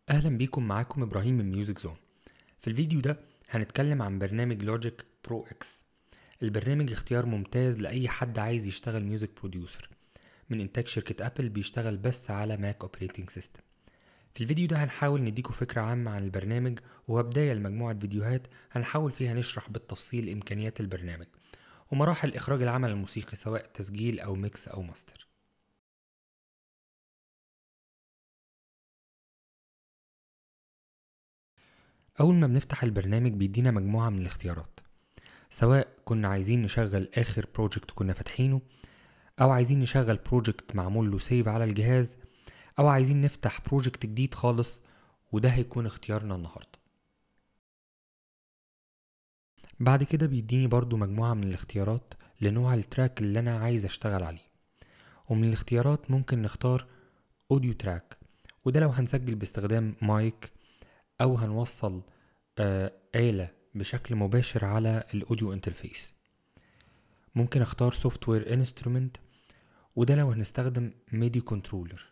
اهلا بيكم معاكم ابراهيم من ميوزك زون في الفيديو ده هنتكلم عن برنامج لوجيك برو اكس البرنامج اختيار ممتاز لاي حد عايز يشتغل ميوزك بروديوسر من انتاج شركة ابل بيشتغل بس على ماك اوبريتنج سيستم في الفيديو ده هنحاول نديكم فكرة عامة عن البرنامج وهو بداية لمجموعة فيديوهات هنحاول فيها نشرح بالتفصيل امكانيات البرنامج ومراحل اخراج العمل الموسيقي سواء تسجيل او ميكس او ماستر أول ما بنفتح البرنامج بيدينا مجموعة من الاختيارات سواء كنا عايزين نشغل آخر بروجكت كنا فاتحينه أو عايزين نشغل بروجكت معمول له سيف على الجهاز أو عايزين نفتح بروجكت جديد خالص وده هيكون اختيارنا النهاردة بعد كده بيديني برضو مجموعة من الاختيارات لنوع التراك اللي أنا عايز أشتغل عليه ومن الاختيارات ممكن نختار أوديو تراك وده لو هنسجل باستخدام مايك أو هنوصل آه آلة بشكل مباشر على الأوديو انترفيس ممكن اختار سوفت وير انسترومنت وده لو هنستخدم ميدي كنترولر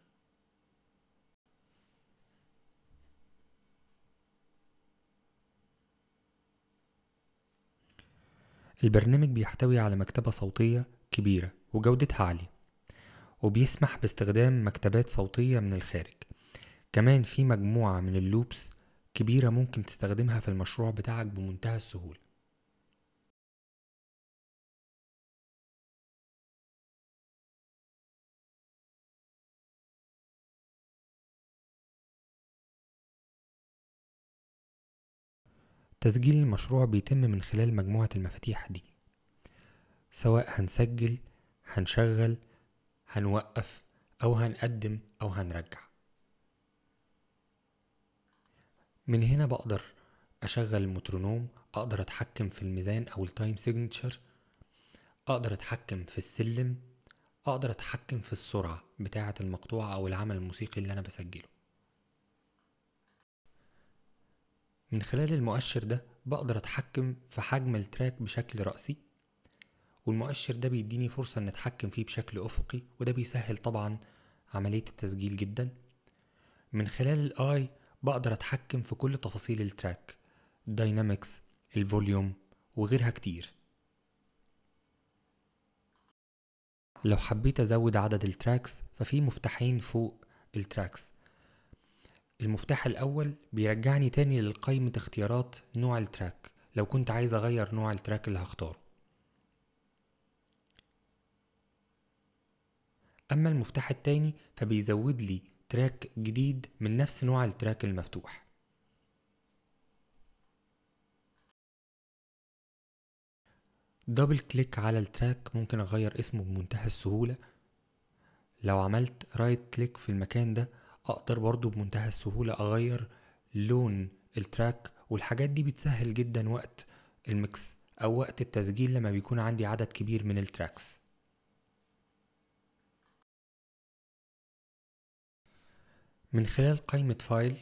البرنامج بيحتوي على مكتبة صوتية كبيرة وجودتها عالية وبيسمح باستخدام مكتبات صوتية من الخارج كمان في مجموعة من اللوبس كبيرة ممكن تستخدمها في المشروع بتاعك بمنتهى السهولة تسجيل المشروع بيتم من خلال مجموعة المفاتيح دي سواء هنسجل هنشغل هنوقف أو هنقدم أو هنرجع من هنا بقدر أشغل المترونوم أقدر أتحكم في الميزان أو التايم سيجنتشر أقدر أتحكم في السلم أقدر أتحكم في السرعة بتاعة المقطوعة أو العمل الموسيقي اللي أنا بسجله من خلال المؤشر ده بقدر أتحكم في حجم التراك بشكل رأسي والمؤشر ده بيديني فرصة أن أتحكم فيه بشكل أفقي وده بيسهل طبعا عملية التسجيل جدا من خلال الآي بقدر أتحكم في كل تفاصيل التراك الداينامكس الفوليوم وغيرها كتير لو حبيت أزود عدد التراكس ففي مفتاحين فوق التراكس المفتاح الأول بيرجعني تاني لقائمة اختيارات نوع التراك لو كنت عايز أغير نوع التراك اللي هختاره أما المفتاح التاني فبيزود لي تراك جديد من نفس نوع التراك المفتوح دبل كليك على التراك ممكن اغير اسمه بمنتهى السهولة لو عملت رايت كليك في المكان ده اقدر برضو بمنتهى السهولة اغير لون التراك والحاجات دي بتسهل جدا وقت الميكس او وقت التسجيل لما بيكون عندي عدد كبير من التراكس من خلال قائمة فايل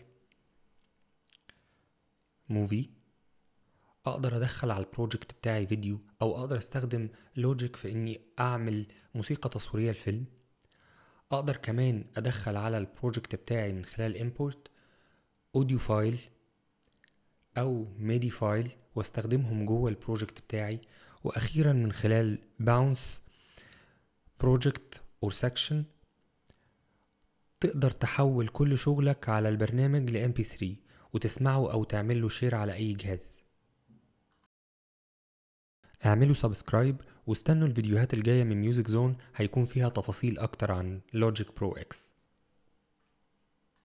موفي اقدر ادخل على البروجكت بتاعي فيديو او اقدر استخدم لوجيك في اني اعمل موسيقى تصويرية لفيلم اقدر كمان ادخل على البروجكت بتاعي من خلال امبورت اوديو فايل او ميدي فايل واستخدمهم جوه البروجكت بتاعي واخيرا من خلال باونس بروجكت اور سكشن تقدر تحول كل شغلك على البرنامج ل MP3 وتسمعه أو تعمله شير على أي جهاز اعملوا سبسكرايب واستنوا الفيديوهات الجاية من ميوزك زون هيكون فيها تفاصيل أكتر عن لوجيك برو اكس